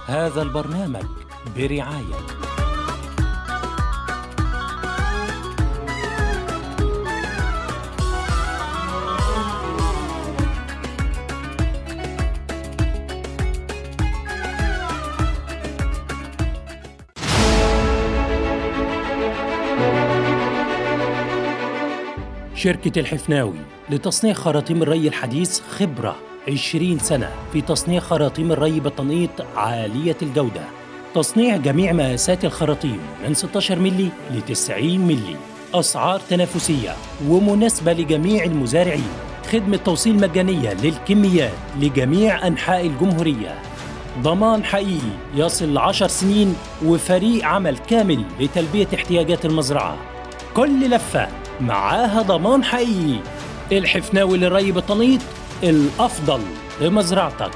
هذا البرنامج برعاية شركة الحفناوي لتصنيع خراطيم الري الحديث خبرة 20 سنة في تصنيع خراطيم الري بالتنقيط عالية الجودة تصنيع جميع مقاسات الخراطيم من 16 ملي ل 90 ملي أسعار تنافسية ومناسبة لجميع المزارعين خدمة توصيل مجانية للكميات لجميع أنحاء الجمهورية ضمان حقيقي يصل لعشر سنين وفريق عمل كامل لتلبية احتياجات المزرعة كل لفة معاها ضمان حقيقي الحفناوي للري بالتنقيط الأفضل لمزرعتك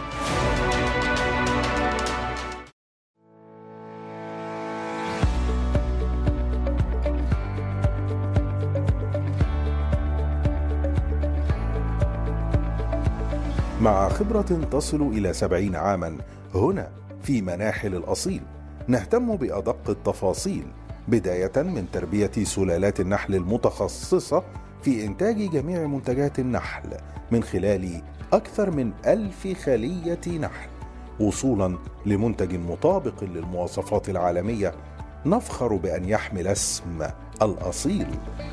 مع خبرة تصل إلى سبعين عاما هنا في مناحل الأصيل نهتم بأدق التفاصيل بداية من تربية سلالات النحل المتخصصة في إنتاج جميع منتجات النحل من خلال أكثر من ألف خلية نحل وصولا لمنتج مطابق للمواصفات العالمية نفخر بأن يحمل اسم الأصيل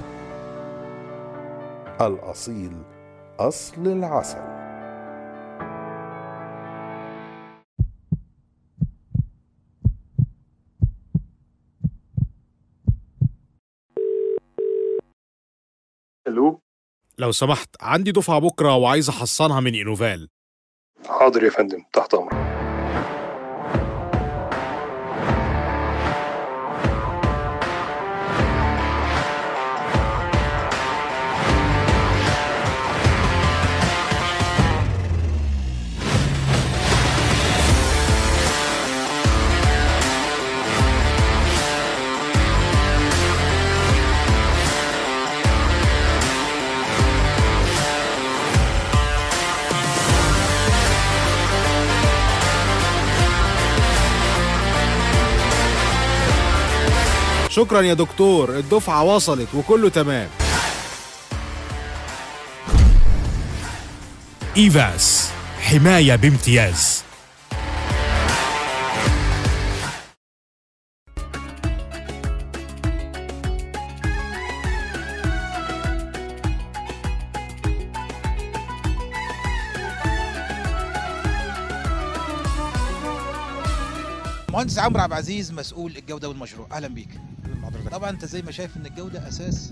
الأصيل أصل العسل الو لو سمحت عندي دفعة بكرة وعايز أحصنها من إنوفال حاضر يا فندم تحت امرك شكرا يا دكتور الدفعة وصلت وكله تمام إيفاس حماية بامتياز مهندس عمرو عبد العزيز مسؤول الجوده والمشروع اهلا بيك طبعا انت زي ما شايف ان الجوده اساس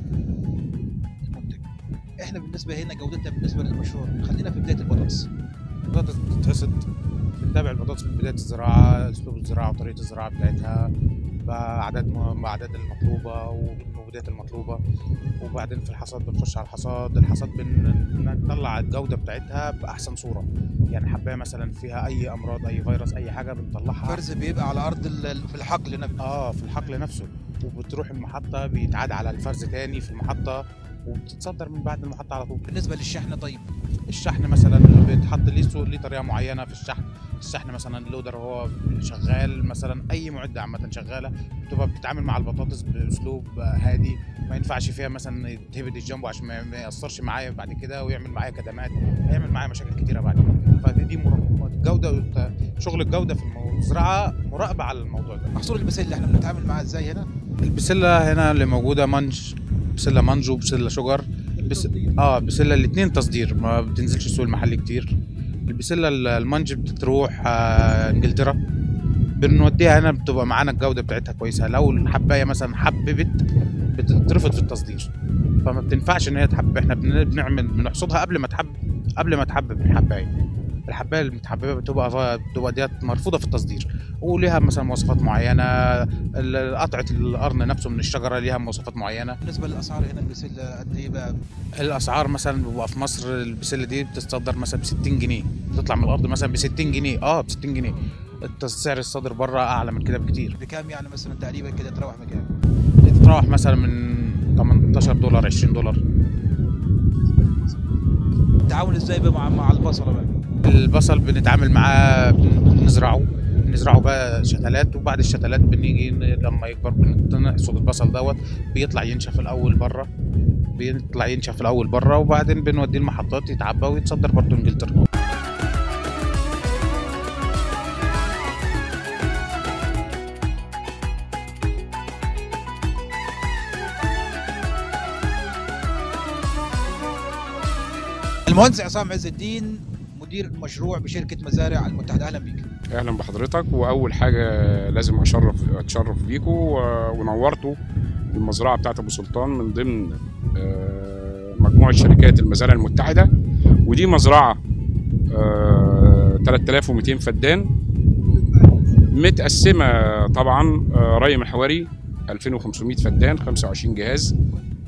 المنتج احنا بالنسبه هنا جودتنا بالنسبه للمشروع خلينا في بدايه البطاطس البطاطس بتتحصد بنتابع البطاطس من بدايه الزراعه اسلوب الزراعه وطريقه الزراعه بتاعتها باعداد باعداد المطلوبه والمبيدات المطلوبه وبعدين في الحصاد بنخش على الحصاد الحصاد بنطلع الجوده بتاعتها باحسن صوره يعني حبايه مثلا فيها اي امراض اي فيروس اي حاجه بنطلعها فرز بيبقى على ارض ال- في الحقل هنا اه في الحقل نفسه وبتروح المحطه بيتعاد على الفرز تاني في المحطه وبتتصدر من بعد المحطه على طول بالنسبه للشحن طيب الشحن مثلا بيتحط ليه سو- ليه طريقه معينه في الشحن الشحن مثلا اللودر هو شغال مثلا اي معده عامه شغاله بتبقى بتتعامل مع البطاطس باسلوب هادي ما ينفعش فيها مثلا يتهبد الجنبو عشان ما ما ياثرش معايا بعد كده ويعمل معايا كدمات هيعمل معايا مشاكل كتيره بعد كده فدي دي مراقبة. الجوده شغل الجوده في المزرعه مراقبه على الموضوع ده محصول البسله احنا بنتعامل معاه ازاي هنا البسله هنا اللي موجوده منج بسله منج وبسله شجر بس اه بسله الاثنين تصدير ما بتنزلش السوق المحلي كتير البسله ال- المنج بتروح آه انجلترا بنوديها هنا بتبقى معانا الجوده بتاعتها كويسه لو الحبايه مثلا حببت بتترفض في التصدير فما بتنفعش ان هي تحبب احنا بن- بنعمل بنحصدها قبل ما تحب قبل ما تحبب الحبايه الحبايه المتحببه بتبقى بتبقى ديت مرفوضه في التصدير وليها مثلا مواصفات معينه ال- قطعه القرن نفسه من الشجره ليها مواصفات معينه بالنسبه للاسعار هنا البسله قد ايه بقى الاسعار مثلا بيبقى في مصر البسله دي بتتصدر مثلا ب 60 جنيه بتطلع من الارض مثلا ب 60 جنيه اه ب 60 جنيه الت- سعر الصادر بره اعلى من كده بكتير بكام يعني مثلا تقريبا كده تروح مكان بتتراوح مثلا من 18 دولار 20 دولار التعاون ازاي بقى مع, مع البصله بقى البصل بنتعامل معاه بنزرعه بنزرعه بقى شتلات وبعد الشتلات بنيجي ن- لما يكبر بنحصد البصل دوت بيطلع ينشف الاول بره بيطلع ينشف الاول بره وبعدين بنوديه المحطات يتعبى ويتصدر برضه انجلترا المهندس عصام عز الدين مدير مشروع بشركه مزارع المتحده اهلا بيك اهلا بحضرتك واول حاجه لازم اشرف اتشرف بيكم و- ونورتوا المزرعه بتاعت ابو سلطان من ضمن آه، مجموعه شركات المزارع المتحده ودي مزرعه آه، 3200 فدان متقسمه طبعا آه، ري محوري 2500 فدان 25 جهاز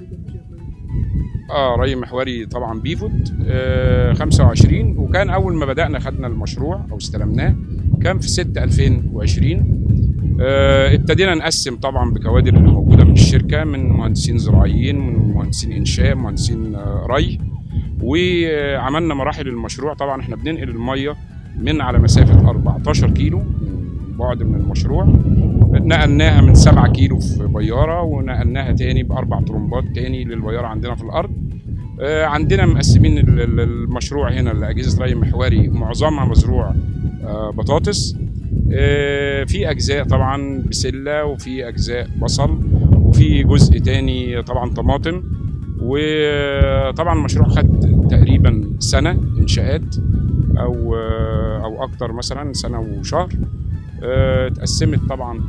اه ري محوري طبعا بيفوت آه 25 وكان اول ما بدانا خدنا المشروع او استلمناه كان في 6 2020 آه ابتدينا نقسم طبعا بكوادر اللي موجوده من الشركه من مهندسين زراعيين من مهندسين انشاء مهندسين آه ري وعملنا مراحل المشروع طبعا احنا بننقل الميه من على مسافه 14 كيلو من بعد من المشروع نقلناها من 7 كيلو في بياره ونقلناها تاني باربع طرمبات تاني للبياره عندنا في الارض آه، عندنا مقسمين ال- ال- المشروع هنا لاجهزه ري محوري معظمها مزروع آه، بطاطس آه، في اجزاء طبعا بسله وفي اجزاء بصل وفي جزء تاني طبعا طماطم وطبعا المشروع خد تقريبا سنه انشاءات او آه، او اكتر مثلا سنه وشهر آه، اتقسمت طبعا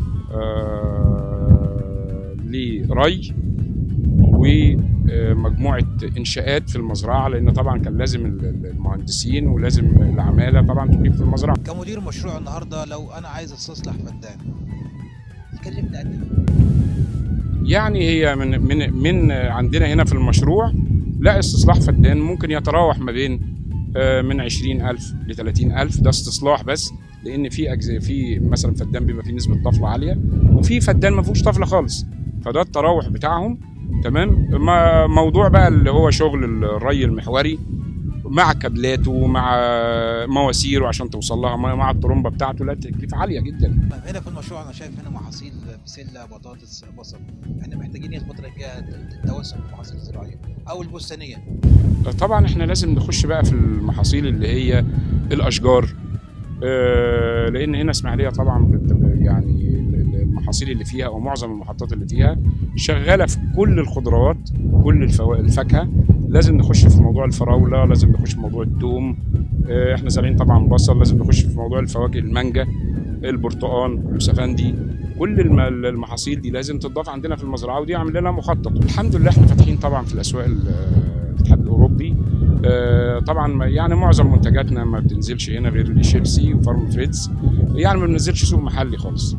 آه، لري ومجموعه انشاءات في المزرعه لان طبعا كان لازم ال- المهندسين ولازم العماله طبعا تقيم في المزرعه كمدير مشروع النهارده لو انا عايز استصلح فدان يكلفني قد ايه؟ يعني هي من من من عندنا هنا في المشروع لا استصلاح فدان ممكن يتراوح ما بين آه، من 20000 ل 30000 ده استصلاح بس لان في اجزاء في مثلا فدان بيبقى فيه نسبه طفله عاليه وفي فدان ما فيهوش طفله خالص فده التراوح بتاعهم تمام ما موضوع بقى اللي هو شغل الري المحوري مع كابلاته مع مواسيره عشان توصل لها ميه مع الطرمبه بتاعته لا تكلفه عاليه جدا هنا في المشروع انا شايف هنا محاصيل بسله بطاطس بصل احنا محتاجين الفتره الجايه التوسع في المحاصيل الزراعيه او البستانيه طبعا احنا لازم نخش بقى في المحاصيل اللي هي الاشجار آه، لان هنا اسماعيليه طبعا بت- يعني المحاصيل اللي فيها او معظم المحطات اللي فيها شغاله في كل الخضروات كل الفوا- الفاكهه لازم نخش في موضوع الفراوله لازم نخش في موضوع الثوم آه، احنا زارعين طبعا بصل لازم نخش في موضوع الفواكه المانجا البرتقال اليوسفندي كل الم- المحاصيل دي لازم تضاف عندنا في المزرعه ودي عامل لنا مخطط الحمد لله احنا فاتحين طبعا في الاسواق ال- الاتحاد الاوروبي آه، طبعا ما- يعني معظم منتجاتنا ما بتنزلش هنا غير لشيبسي وفارم فريدز يعني ما بننزلش سوق محلي خالص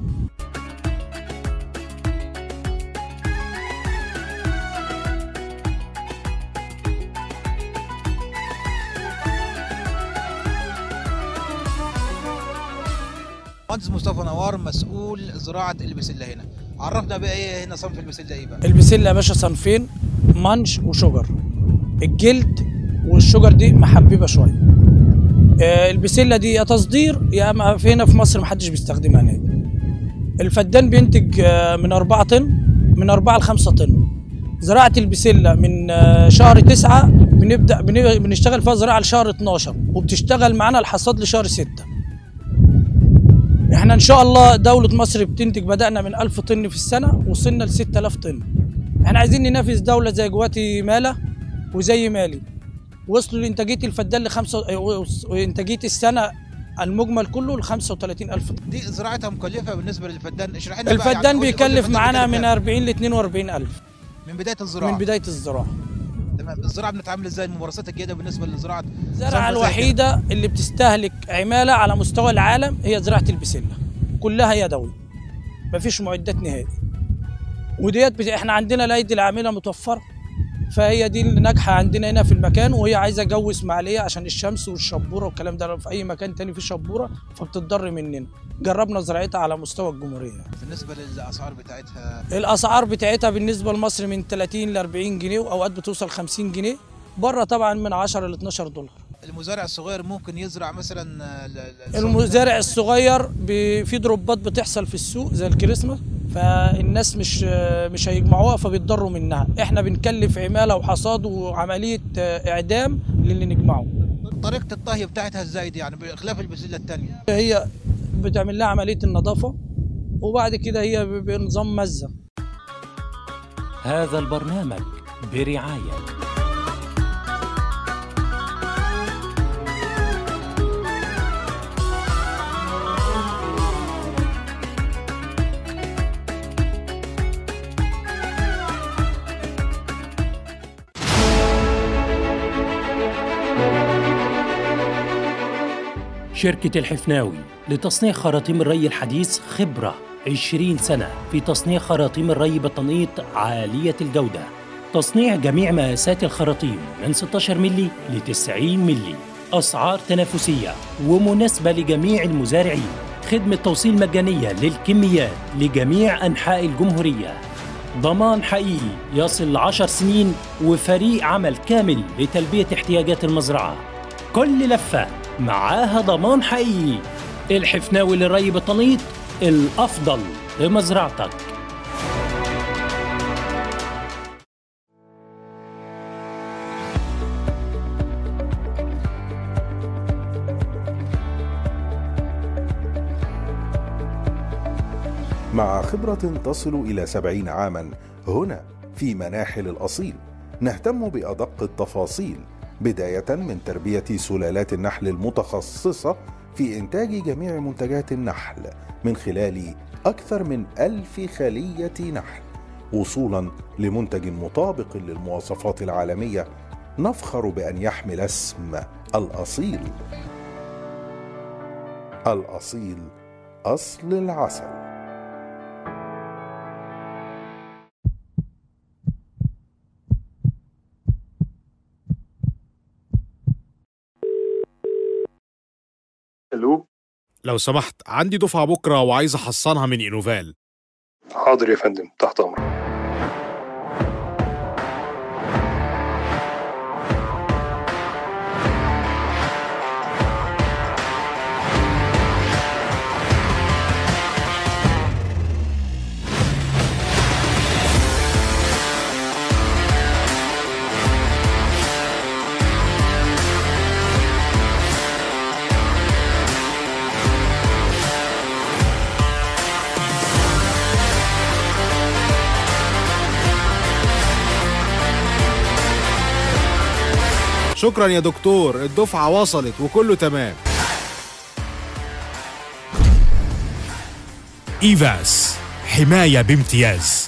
مهندس مصطفى نوار مسؤول زراعه البسله هنا عرفنا بقى ايه هنا صنف البسله ايه بقى البسله يا باشا صنفين مانش وشجر الجلد والشجر دي محببه شويه آه، البسله دي يا تصدير يا اما في هنا في مصر محدش بيستخدمها نهائي الفدان بينتج آه، من 4 طن من 4 ل 5 طن زراعه البسله من آه، شهر 9 بنبدا بن- بنشتغل فيها زراعه لشهر 12 وبتشتغل معانا الحصاد لشهر 6 احنا ان شاء الله دولة مصر بتنتج بدأنا من 1000 طن في السنة وصلنا ل 6000 طن احنا عايزين ننافس دولة زي جواتيمالا وزي مالي وصلوا لإنتاجية الفدان لخمسة وإنتاجية السنة المجمل كله ل 35000 طن دي زراعتها مكلفه بالنسبه للفدان اشرح لنا بقى الفدان قول- قول بيكلف الفدان معانا بيكلف من كام؟ 40 ل 42000 من بدايه الزراعه من بداية الزراعة تمام الزراعه بنتعامل ازاي الممارسات الجيده بالنسبه للزراعه الزراعة صنف زي كده. الوحيدة اللي بتستهلك عمالة على مستوى العالم هي زراعة البسلة كلها يدوي مفيش معدات نهائي وديت بت... احنا عندنا الايدي العاملة متوفرة فهي دي اللي ناجحة عندنا هنا في المكان وهي عايزة جو اسماعيلية عشان الشمس والشبورة والكلام ده لو في أي مكان تاني فيه شبورة فبتضر مننا جربنا زراعتها على مستوى الجمهورية بالنسبه للاسعار بتاعتها الاسعار بتاعتها بالنسبه لمصر من 30 ل 40 جنيه واوقات بتوصل 50 جنيه بره طبعا من 10 ل 12 دولار المزارع الصغير ممكن يزرع مثلا آه، ال- ال- المزارع الصغير ب- في دروبات بتحصل في السوق زي الكريسماس فالناس مش مش هيجمعوها فبيتضروا منها احنا بنكلف عماله وحصاد وعمليه آه، اعدام للي نجمعه طريقه الطهي بتاعتها ازاي دي يعني بخلاف البسله الثانيه هي بتعمل لها عمليه النظافه وبعد كده هي ب- بنظام مزه هذا البرنامج برعاية شركة الحفناوي لتصنيع خراطيم الري الحديث خبرة 20 سنة في تصنيع خراطيم الري بالتنقيط عالية الجودة تصنيع جميع مقاسات الخراطيم من 16 ملي ل 90 ملي أسعار تنافسية ومناسبة لجميع المزارعين خدمة توصيل مجانية للكميات لجميع أنحاء الجمهورية ضمان حقيقي يصل لعشر سنين وفريق عمل كامل لتلبية احتياجات المزرعة كل لفة معاها ضمان حقيقي الحفناوي للري بالتنقيط الأفضل لمزرعتك مع خبرة تصل إلى سبعين عاما هنا في مناحل الأصيل نهتم بأدق التفاصيل بداية من تربية سلالات النحل المتخصصة في إنتاج جميع منتجات النحل من خلال أكثر من ألف خلية نحل وصولا لمنتج مطابق للمواصفات العالمية نفخر بأن يحمل اسم الأصيل الأصيل أصل العسل الو لو سمحت عندي دفعة بكرة وعايز أحصنها من إنوفال حاضر يا فندم تحت امرك شكرا يا دكتور الدفعة وصلت وكله تمام إيفاس حماية بامتياز